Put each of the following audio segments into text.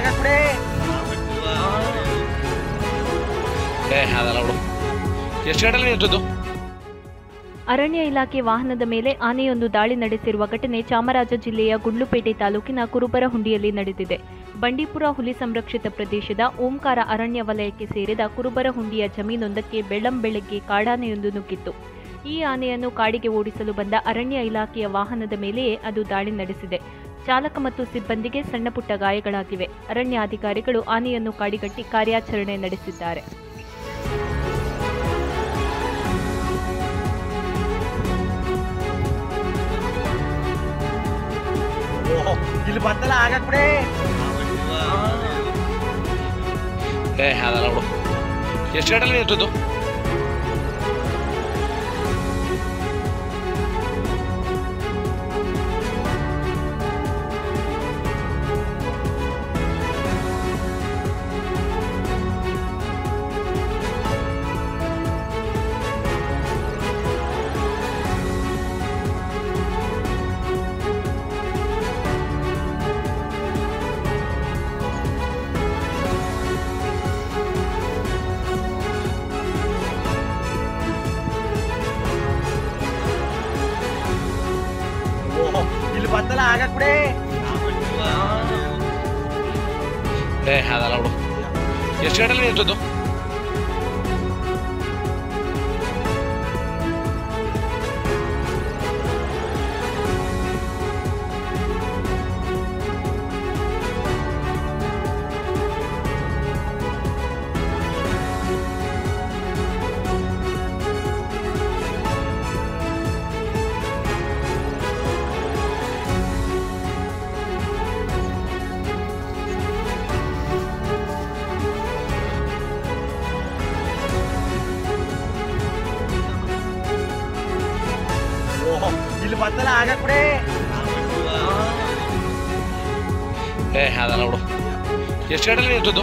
ಆಗಕ್ಬಿಡಿ ಏ ಅದಲ್ಲ ಬಿಡು ಎಷ್ಟು ಗಂಟೆಲಿ ನಿಂತದ್ದು ಅರಣ್ಯ ಇಲಾಖೆ ವಾಹನದ ಮೇಲೆ ಆನೆಯೊಂದು ದಾಳಿ ನಡೆಸಿರುವ ಘಟನೆ ಚಾಮರಾಜ ಜಿಲ್ಲೆಯ ಗುಂಡ್ಲುಪೇಟೆ ತಾಲೂಕಿನ ಕುರುಬರಹುಂಡಿಯಲ್ಲಿ ನಡೆದಿದೆ ಬಂಡೀಪುರ ಹುಲಿ ಸಂರಕ್ಷಿತ ಪ್ರದೇಶದ ಓಂಕಾರ ಅರಣ್ಯ ವಲಯಕ್ಕೆ ಸೇರಿದ ಕುರುಬರಹುಂಡಿಯ ಜಮೀನೊಂದಕ್ಕೆ ಬೆಳ್ಳಂಬೆಳಗ್ಗೆ ಕಾಡಾನೆಯೊಂದು ನುಗ್ಗಿತ್ತು ಈ ಆನೆಯನ್ನು ಕಾಡಿಗೆ ಓಡಿಸಲು ಬಂದ ಅರಣ್ಯ ಇಲಾಖೆಯ ವಾಹನದ ಮೇಲೆಯೇ ಅದು ದಾಳಿ ನಡೆಸಿದೆ ಚಾಲಕ ಮತ್ತು ಸಿಬ್ಬಂದಿಗೆ ಸಣ್ಣಪುಟ್ಟ ಗಾಯಗಳಾಗಿವೆ ಅರಣ್ಯ ಅಧಿಕಾರಿಗಳು ಆನೆಯನ್ನು ಕಾಡಿಗಟ್ಟಿ ಕಾರ್ಯಾಚರಣೆ ನಡೆಸಿದ್ದಾರೆ ಓಹೋ ಇಲ್ಲಿ ಬಂದಲ್ಲ ಆಗಕ್ಬಿಡಿ ಏ ಅದಲ್ಲ ಬಿಡು ಎಷ್ಟು ಗಂಟೆಲಿ ನಿಂತದ್ದು ಓಹೋ ಇಲ್ಲಿ ಬಂದಲ್ಲ ಆಗಕ್ಬಿಡಿ ಏ ಅದಲ್ಲ ಬಿಡು ಎಷ್ಟು ಗಂಟೆಲಿ ನಿಂತದ್ದು ಓಹೋ ಇಲ್ಲಿ ಬಂದಲ್ಲ ಆಗಕ್ಬಿಡಿ ಏ ಅದಲ್ಲ ಬಿಡು ಎಷ್ಟು ಗಂಟೆಲಿ ನಿಂತದ್ದು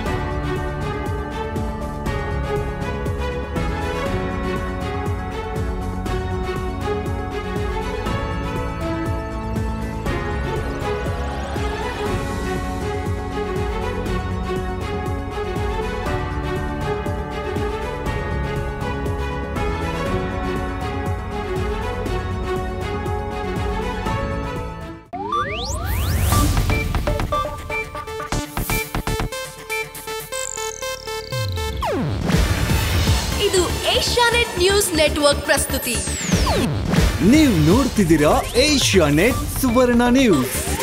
ಇದು ಏಷ್ಯಾನೆಟ್ ನ್ಯೂಸ್ ನೆಟ್ವರ್ಕ್ ಪ್ರಸ್ತುತಿ ನೀವು ನೋಡ್ತಿದ್ದೀರಾ ಏಷ್ಯಾ ನೆಟ್ ಸುವರ್ಣ ನ್ಯೂಸ್